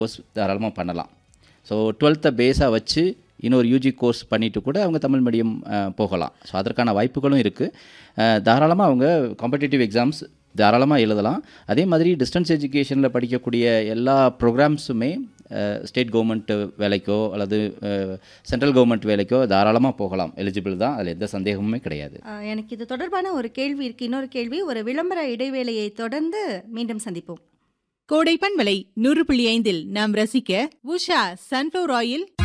course தாராளமாக பண்ணலாம் so டுவெல்த்தை பேஸாக வச்சு இன்னொரு யூஜி கோர்ஸ் பண்ணிட்டு கூட அவங்க தமிழ் மீடியம் போகலாம் ஸோ அதற்கான வாய்ப்புகளும் இருக்குது தாராளமாக அவங்க காம்படிட்டிவ் எக்ஸாம்ஸ் தாராளமாக எழுதலாம் அதே மாதிரி டிஸ்டன்ஸ் எஜுகேஷனில் படிக்கக்கூடிய எல்லா ப்ரோக்ராம்ஸுமே ஸ்டேட் கவர்மெண்ட் வேலைக்கோ அல்லது சென்ட்ரல் கவர்மெண்ட் வேலைக்கோ தாராளமாக போகலாம் எலிஜிபிள் தான் அதில் எந்த சந்தேகமுமே கிடையாது அஹ், எனக்கு இது தொடர்பான ஒரு கேள்வி இருக்கு இன்னொரு கேள்வி ஒரு விளம்பர இடைவேளையை தொடர்ந்து மீண்டும் சந்திப்போம் கோடை பண்பலை நூறு புள்ளி ஐந்தில் நாம் ரசிக்க உஷா சன்ஃப்ளவர் ஆயில்